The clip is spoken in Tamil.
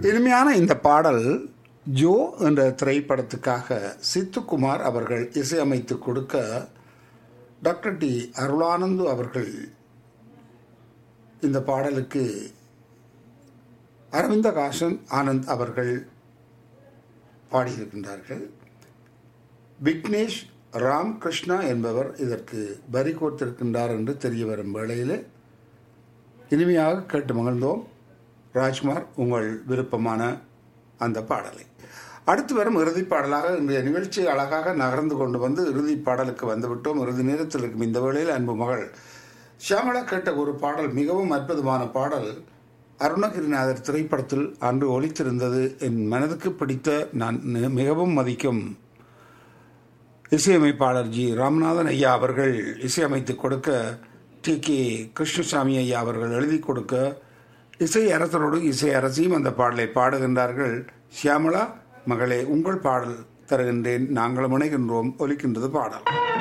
இனிமையான இந்த பாடல் ஜோ என்ற திரைப்படத்துக்காக சித்துக்குமார் அவர்கள் இசையமைத்து கொடுக்க டாக்டர் டி அருளானந்து அவர்கள் இந்த பாடலுக்கு அரவிந்தகாசன் ஆனந்த் அவர்கள் பாடியிருக்கின்றார்கள் விக்னேஷ் ராம்கிருஷ்ணா என்பவர் இதற்கு வரி கோர்த்திருக்கின்றார் என்று தெரிய வரும் வேளையில் இனிமையாக கேட்டு மகிழ்ந்தோம் ராஜ்குமார் உங்கள் விருப்பமான அந்த பாடலை அடுத்து வரும் இறுதி பாடலாக இன்றைய நிகழ்ச்சி அழகாக நகர்ந்து கொண்டு வந்து இறுதி பாடலுக்கு வந்துவிட்டோம் இறுதி நேரத்தில் இருக்கும் இந்த வேளையில் அன்பு மகள் ஷியாமலா கேட்ட ஒரு பாடல் மிகவும் அற்புதமான பாடல் அருணகிரிநாதர் திரைப்படத்தில் அன்று ஒலித்திருந்தது என் மனதுக்கு பிடித்த நான் மிகவும் மதிக்கும் இசையமைப்பாளர் ஜி ராமநாதன் ஐயா அவர்கள் இசையமைத்து கொடுக்க டி கே கிருஷ்ணசாமி ஐயா அவர்கள் எழுதி கொடுக்க இசை அரசரோடு இசை அரசியும் அந்த பாடலை பாடுகின்றார்கள் ஷியாமலா மகளே உங்கள் பாடல் தருகின்றேன் நாங்களும் இணைகின்றோம் ஒலிக்கின்றது பாடல்